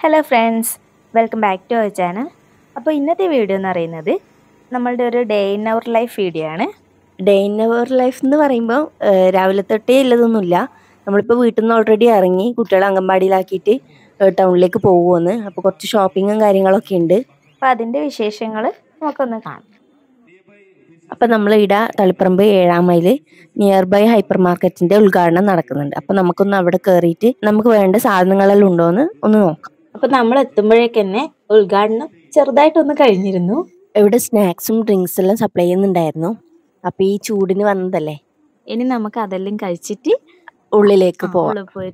Hello friends welcome back to our channel അപ്പോൾ ഇന്നത്തെ video എന്ന് പറയുന്നത് നമ്മളുടെ ഒരു day in our life video ആണ് ഡേ ഇൻ അവർ ലൈഫ് എന്ന് പറയുമ്പോൾ രാവിലെ തൊട്ടേ ഉള്ളതൊന്നുമില്ല നമ്മളിപ്പോൾ വീട്ടിൽ നിന്ന് ഓൾറെഡി ഇറങ്ങി കുട്ടികളെ അംഗൻവാടിയിലാക്കിയിട്ട് ടൗണിലേക്ക് പോകുമെന്ന് അപ്പോൾ കുറച്ച് ഷോപ്പിങ്ങും കാര്യങ്ങളൊക്കെ ഉണ്ട് അപ്പോൾ അതിൻ്റെ വിശേഷങ്ങൾ നമുക്കൊന്ന് കാണാം അപ്പോൾ നമ്മൾ ഇട തളിപ്പറമ്പ് ഏഴാം മൈൽ നിയർ ബൈ ഹൈപ്പർ മാർക്കറ്റിന്റെ ഉദ്ഘാടനം നടക്കുന്നുണ്ട് അപ്പോൾ നമുക്കൊന്ന് അവിടെ കയറിയിട്ട് നമുക്ക് വേണ്ട സാധനങ്ങളെല്ലാം ഉണ്ടോയെന്ന് ഒന്ന് നോക്കാം അപ്പോൾ നമ്മൾ എത്തുമ്പോഴേക്ക് തന്നെ ഉദ്ഘാടനം ചെറുതായിട്ടൊന്ന് കഴിഞ്ഞിരുന്നു ഇവിടെ സ്നാക്സും ഡ്രിങ്ക്സ് എല്ലാം സപ്ലൈ ചെയ്യുന്നുണ്ടായിരുന്നു അപ്പോൾ ഈ ചൂടിന് വന്നതല്ലേ ഇനി നമുക്ക് അതെല്ലാം കഴിച്ചിട്ട് ഉള്ളിലേക്ക് പോവാം ഉള്ളിൽ പോയി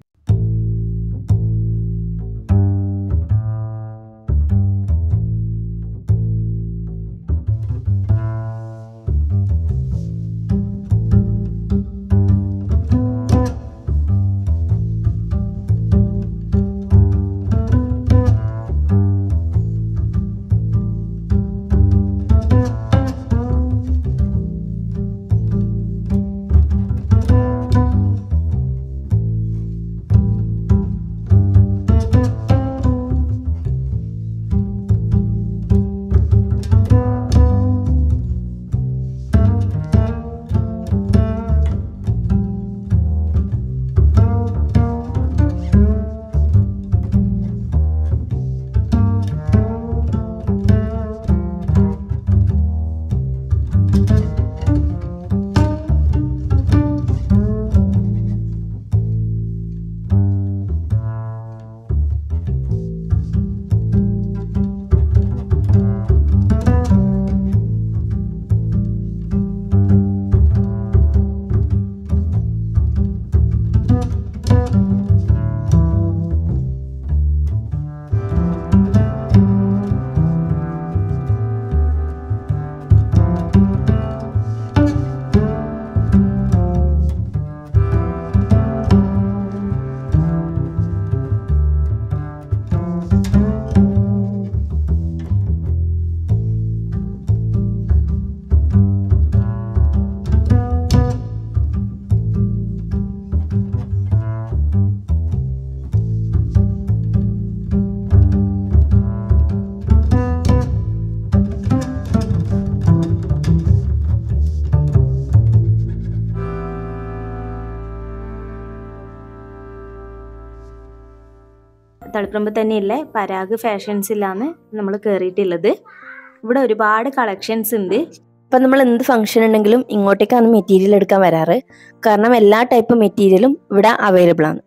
തളിപ്പറമ്പ് തന്നെയല്ലേ പരാഗ് ഫാഷൻസിലാണ് നമ്മൾ കയറിയിട്ടുള്ളത് ഇവിടെ ഒരുപാട് കളക്ഷൻസ് ഉണ്ട് ഇപ്പം നമ്മൾ എന്ത് ഫംഗ്ഷൻ ഉണ്ടെങ്കിലും ഇങ്ങോട്ടേക്കാണ് മെറ്റീരിയൽ എടുക്കാൻ വരാറ് കാരണം എല്ലാ ടൈപ്പ് മെറ്റീരിയലും ഇവിടെ അവൈലബിൾ ആണ്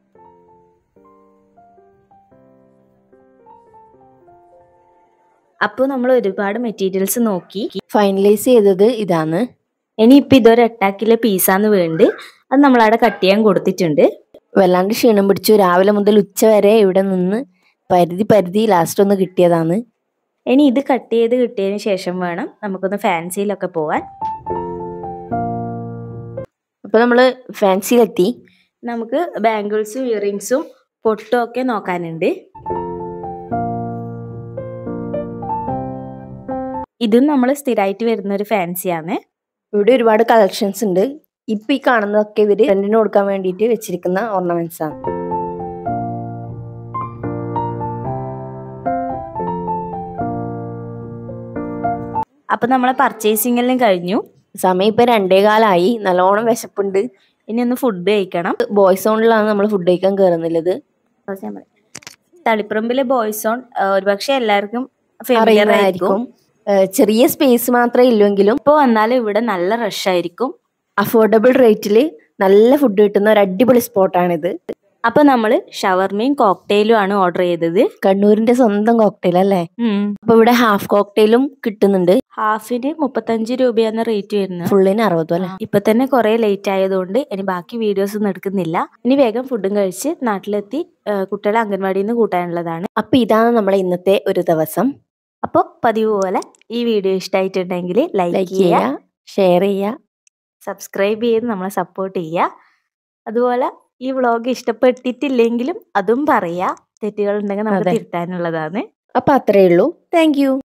അപ്പോൾ നമ്മൾ ഒരുപാട് മെറ്റീരിയൽസ് നോക്കി ഫൈനലൈസ് ചെയ്തത് ഇതാണ് ഇനിയിപ്പോൾ ഇതൊരു എട്ടാക്കിലെ പീസാന്ന് വേണ്ടി അത് നമ്മളവിടെ കട്ട് ചെയ്യാൻ കൊടുത്തിട്ടുണ്ട് വല്ലാണ്ട് ക്ഷീണം പിടിച്ചു രാവിലെ മുതൽ ഉച്ച വരെ ഇവിടെ നിന്ന് പരിധി പരിധി ലാസ്റ്റ് ഒന്ന് കിട്ടിയതാണ് ഇനി ഇത് കട്ട് ചെയ്ത് കിട്ടിയതിന് ശേഷം വേണം നമുക്കൊന്ന് ഫാൻസിയിലൊക്കെ പോകാൻ അപ്പൊ നമ്മള് ഫാൻസിയിലെത്തി നമുക്ക് ബാംഗിൾസും ഇയറിങ്സും പൊട്ടും ഒക്കെ നോക്കാനുണ്ട് ഇതും നമ്മൾ സ്ഥിരമായിട്ട് വരുന്ന ഒരു ഫാൻസിയാണ് ഇവിടെ ഒരുപാട് കളക്ഷൻസ് ഉണ്ട് ഇപ്പൊ ഈ കാണുന്നതൊക്കെ ഇവര് രണ്ടിന് കൊടുക്കാൻ വേണ്ടിയിട്ട് വെച്ചിരിക്കുന്ന ഓർണമെന്റ്സ് ആണ് അപ്പൊ നമ്മളെ പർച്ചേസിംഗ് എല്ലാം കഴിഞ്ഞു സമയം ഇപ്പൊ രണ്ടേകാലായി നല്ലോണം വിശപ്പുണ്ട് ഇനി ഒന്ന് ഫുഡ് കഴിക്കണം ബോയ്സ് സോണിലാണ് നമ്മൾ ഫുഡ് കഴിക്കാൻ കയറുന്നുള്ളത് അത് ഞാൻ പറയാം. തളിപ്പറമ്പിലെ ബോയ്സ് ഓൺ ഒരുപക്ഷെ എല്ലാവർക്കും ഫെമിലിയർ ആയിരിക്കും അറിയുന്നതായിരിക്കും ഏഹ് ചെറിയ സ്പേസ് മാത്രമേ ഇല്ലെങ്കിലും ഇപ്പോൾ വന്നാലും ഇവിടെ നല്ല റഷ് ആയിരിക്കും അഫോർഡബിൾ റേറ്റിൽ നല്ല ഫുഡ് കിട്ടുന്ന ഒരു അടിപൊളി സ്പോട്ടാണിത് അപ്പൊ നമ്മൾ ഷവർമയും കോക്ടെയിലും ആണ് ഓർഡർ ചെയ്തത് കണ്ണൂരിന്റെ സ്വന്തം കോക്ടെയിൽ അല്ലേ അപ്പൊ ഇവിടെ ഹാഫ് കോക്ടെയിലും കിട്ടുന്നുണ്ട് ഹാഫിന് മുപ്പത്തഞ്ച് രൂപയാണ് റേറ്റ് വരുന്നത് ഫുള്ളിന് അറുപതും അല്ലേ ഇപ്പൊ തന്നെ കുറെ ലേറ്റ് ആയതുകൊണ്ട് ഇനി ബാക്കി വീഡിയോസ് ഒന്നും എടുക്കുന്നില്ല ഇനി വേഗം ഫുഡും കഴിച്ച് നാട്ടിലെത്തി ആ, കുട്ടികളെ അംഗൻവാടിയിൽ നിന്ന് കൂട്ടാനുള്ളതാണ് അപ്പൊ ഇതാണ് നമ്മുടെ ഇന്നത്തെ ഒരു ദിവസം അപ്പോൾ പതിവ് പോലെ ഈ വീഡിയോ ഇഷ്ടമായിട്ടുണ്ടെങ്കിൽ ലൈക്ക് ലൈക്ക് ചെയ്യുക ചെയ്യുക ഷെയർ ചെയ്യുക സബ്സ്ക്രൈബ് ചെയ്ത് നമ്മളെ സപ്പോർട്ട് ചെയ്യുക അതുപോലെ ഈ വ്ളോഗ് ഇഷ്ടപ്പെട്ടിട്ടില്ലെങ്കിലും അതും പറയാ തെറ്റുകൾ ഉണ്ടെങ്കിൽ നമുക്ക് അതെ. തിരുത്താനുള്ളതാണ് അപ്പൊ അത്രയേ ഉള്ളൂ താങ്ക് യു